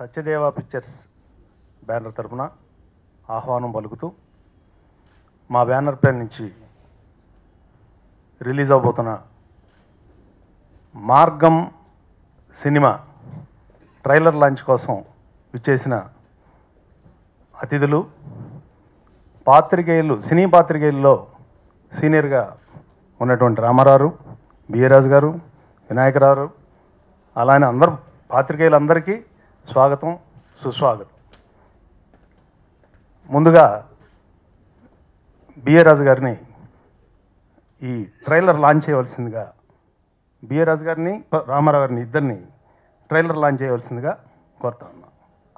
Satyadeva pictures banner తరపున ఆహ్వానం పలుకుతూ మా బ్యానర్ పై నుంచి రిలీజ్ అవబోతున్న మార్గం సినిమా ట్రైలర్ లాంచ్ కోసం విచ్చేసిన అతిథులు పాత్రికేయులు సినీ పాత్రికేయుల్లో సీనియర్గా ఉన్నటువంటి రామారావు బిఏరాజు గారు వినాయకరావు అలానే అందరు పాత్రికేయులందరికీ స్వాగతం సుస్వాగతం ముందుగా బిఏ రాజు గారిని ఈ ట్రైలర్ లాంచ్ చేయవలసిందిగా బిఏ రాజు గారిని రామారావు గారిని ఇద్దరిని ట్రైలర్ లాంచ్ చేయవలసిందిగా కోరుతా ఉన్నాను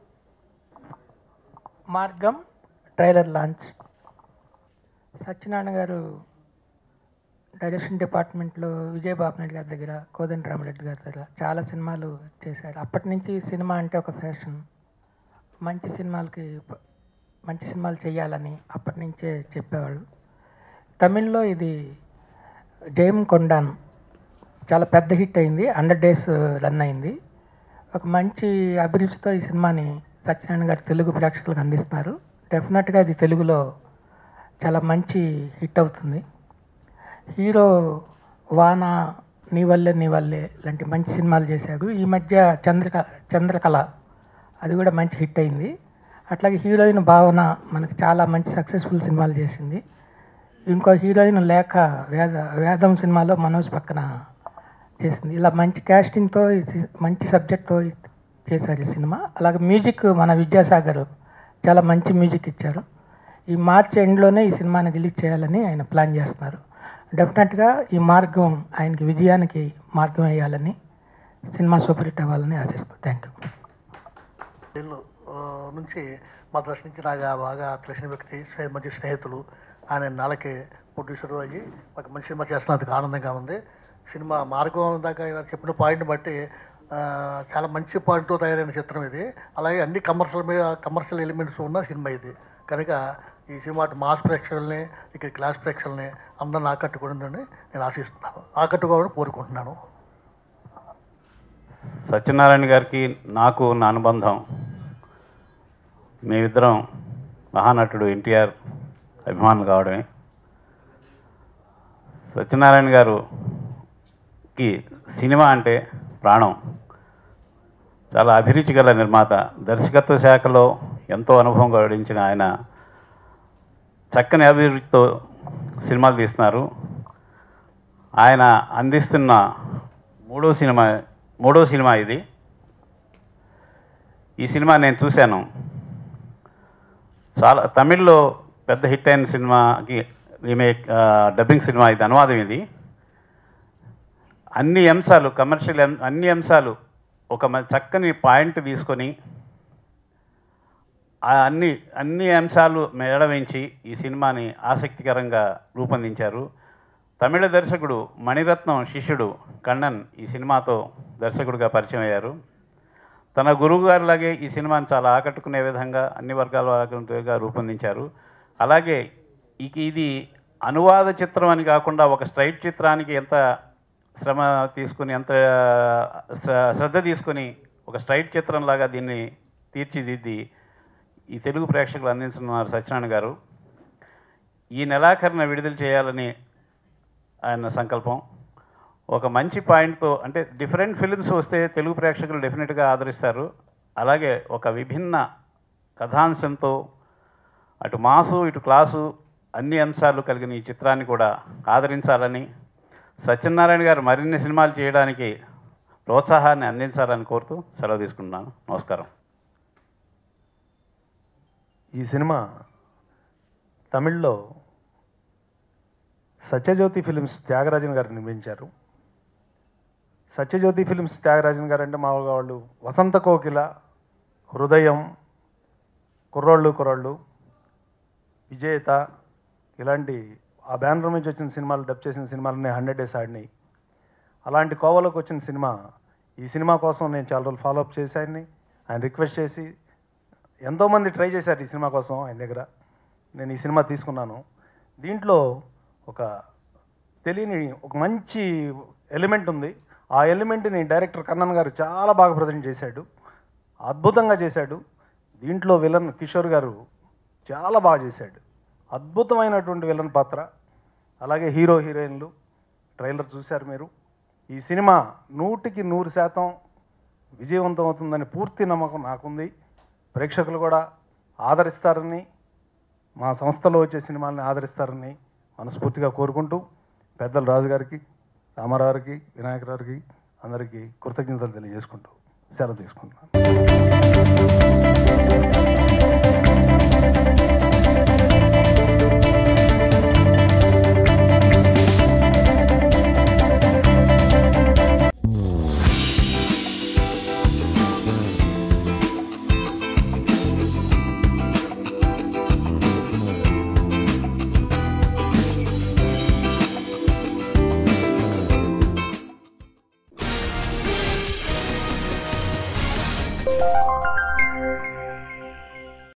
మార్గం ట్రైలర్ లాంచ్ సత్యనారాయణ గారు డైరెక్షన్ డిపార్ట్మెంట్లో విజయబాబు నాయుడు గారి దగ్గర కోదండ రామరెడ్డి గారి దగ్గర చాలా సినిమాలు చేశారు అప్పటి నుంచి సినిమా అంటే ఒక ఫ్యాషన్ మంచి సినిమాలకి ప- మంచి సినిమాలు చేయాలని అప్పటి నుంచే చెప్పేవాళ్ళు తమిళ్లో ఇది జయం కొండాన్ చాలా పెద్ద హిట్ అయింది హండ్రెడ్ డేస్ రన్ అయింది ఒక మంచి అభిరుచితో ఈ సినిమాని సత్యనారాయణ గారు తెలుగు ప్రేక్షకులకు అందిస్తున్నారు డెఫినెట్గా ఇది తెలుగులో చాలా మంచి హిట్ అవుతుంది హీరో వాన నీ వల్లే నీ వల్లే లాంటి మంచి సినిమాలు చేశాడు ఈ మధ్య చంద్రక చంద్రకళ అది కూడా మంచి హిట్ అయింది అట్లాగే హీరోయిన్ భావన మనకి చాలా మంచి సక్సెస్ఫుల్ సినిమాలు చేసింది ఇంకో హీరోయిన్ లేఖ వేద వేదం సినిమాలో మనోజ్ పక్కన చేసింది ఇలా మంచి క్యాస్టింగ్తో ఈ సి- మంచి సబ్జెక్ట్తో చేశారు ఈ సినిమా అలాగే మ్యూజిక్ మన విద్యాసాగర్ చాలా మంచి మ్యూజిక్ ఇచ్చారు ఈ మార్చ్ ఎండ్లోనే ఈ సినిమాని రిలీజ్ చేయాలని ఆయన ప్లాన్ చేస్తున్నారు డెఫినెట్గా ఈ మార్గం ఆయనకి విజయానికి మార్గం వేయాలని సినిమా సూపర్ హిట్ అవ్వాలని ఆశిస్తాను థ్యాంక్ యూ వీళ్ళు ఆ, నుంచి మా దృష్టి నుంచి నాకు బాగా తెలిసిన వ్యక్తి స్నే- మంచి స్నేహితులు ఆయన నాళ్ళకి ప్రొడ్యూసర్ అయ్యి ఒక మంచి సినిమా చేస్తున్నందుకు ఆనందంగా ఉంది సినిమా మార్గం దాకా ఆయన చెప్పిన పాయింట్ బట్టి ఆ, చాలా మంచి పాయింట్తో తయారైన చిత్రం ఇది అలాగే అన్ని కమర్షియల్ మీద కమర్షియల్ ఎలిమెంట్స్ ఉన్న సినిమా ఇది కనుక ఈ సినిమా అటు మాస్ ప్రేక్షకుల్ని ఇక క్లాస్ ప్రేక్షకుల్ని అందరిని ఆకట్టుకుంటుందని నేను ఆశిస్తున్నాను ఆకట్టుకోవాలని కోరుకుంటున్నాను సత్యనారాయణ గారికి నాకు ఉన్న అనుబంధం మేమిద్దరం మహానటుడు ఎన్టీఆర్ అభిమానులు కావడమే సత్యనారాయణ గారుకి సినిమా అంటే ప్రాణం చాలా అభిరుచి గల నిర్మాత దర్శకత్వ శాఖలో ఎంతో అనుభవం గడించిన ఆయన చక్కని అభిరుచితో సినిమాలు తీస్తున్నారు ఆయన అందిస్తున్న మూడో సినిమా మూడో సినిమా ఇది ఈ సినిమా నేను చూశాను చాలా తమిళ్లో పెద్ద హిట్ అయిన సినిమాకి రీమేక్ ఆ, డబ్బింగ్ సినిమా ఇది అనువాదం ఇది అన్ని అంశాలు కమర్షియల్ అం- అన్ని అంశాలు ఒక మ- చక్కని పాయింట్ తీసుకొని ఆ అన్ని అన్ని అంశాలు మేళవించి ఈ సినిమాని ఆసక్తికరంగా రూపొందించారు తమిళ దర్శకుడు మణిరత్నం శిష్యుడు కണ്ണన్ ఈ సినిమాతో దర్శకుడిగా పరిచయం అయ్యారు తన గురువు గారిలాగే ఈ సినిమాని చాలా ఆకట్టుకునే విధంగా అన్ని వర్గాల వారిగా రూపొందించారు అలాగే ఇక ఇది అనువాద చిత్రం అని కాకుండా ఒక స్ట్రైట్ చిత్రానికి ఎంత శ్రమ తీసుకుని ఎంత శ్ర- శ్రద్ధ తీసుకుని ఒక స్ట్రైట్ చిత్రంలాగా దీన్ని తీర్చిదిద్ది ఈ తెలుగు ప్రేక్షకులు అందించున్నారు సత్యనారాయణ గారు ఈ నెలాఖరున విడుదల చేయాలని ఆయన సంకల్పం ఒక మంచి పాయింట్తో అంటే డిఫరెంట్ ఫిలిమ్స్ వస్తే తెలుగు ప్రేక్షకులు డెఫినెట్గా ఆదరిస్తారు అలాగే ఒక విభిన్న కథాంశంతో అటు మాసు ఇటు క్లాసు అన్ని అంశాలు కలిగిన ఈ చిత్రాన్ని కూడా ఆదరించాలని సత్యనారాయణ గారు మరిన్ని సినిమాలు చేయడానికి ప్రోత్సాహాన్ని అందించాలని కోరుతూ సెలవు తీసుకుంటున్నాను నమస్కారం ఈ సినిమా తమిళ్లో సత్యజ్యోతి ఫిలిమ్స్ త్యాగరాజన్ గారు నిర్మించారు సత్యజ్యోతి ఫిలిమ్స్ త్యాగరాజన్ గారు అంటే మామూలుగా వాళ్ళు వసంత కోకిల హృదయం కుర్రోళ్ళు కుర్రోళ్ళు విజేత ఇలాంటి ఆ బ్యానర్ నుంచి వచ్చిన సినిమాలు డబ్ చేసిన సినిమాలన్నీ హండ్రెడ్ డేస్ ఆడినాయి అలాంటి కోవలోకి వచ్చిన సినిమా ఈ సినిమా కోసం నేను చాలా రోజులు ఫాలోఅప్ చేసి ఆయన్ని ఆయన రిక్వెస్ట్ చేసి ఎంతోమంది ట్రై చేశారు ఈ సినిమా కోసం ఆయన దగ్గర నేను ఈ సినిమా తీసుకున్నాను దీంట్లో ఒక తెలియని ఒక మంచి ఎలిమెంట్ ఉంది ఆ ఎలిమెంట్ని డైరెక్టర్ కన్నన్ గారు చాలా బాగా ప్రజెంట్ చేశాడు అద్భుతంగా చేశాడు దీంట్లో విలన్ కిషోర్ గారు చాలా బాగా చేశాడు అద్భుతమైనటువంటి విలన్ పాత్ర అలాగే హీరో హీరోయిన్లు ట్రైలర్ చూశారు మీరు ఈ సినిమా నూటికి నూరు శాతం విజయవంతం అవుతుందని పూర్తి నమ్మకం నాకుంది ప్రేక్షకులు కూడా ఆదరిస్తారని మా సంస్థలో వచ్చే సినిమాల్ని ఆదరిస్తారని మనస్ఫూర్తిగా కోరుకుంటూ పెద్దలు రాజుగారికి రామారావు గారికి వినాయకరావుకి అందరికీ కృతజ్ఞతలు తెలియజేసుకుంటూ సెలవు తీసుకుంటున్నాను Thank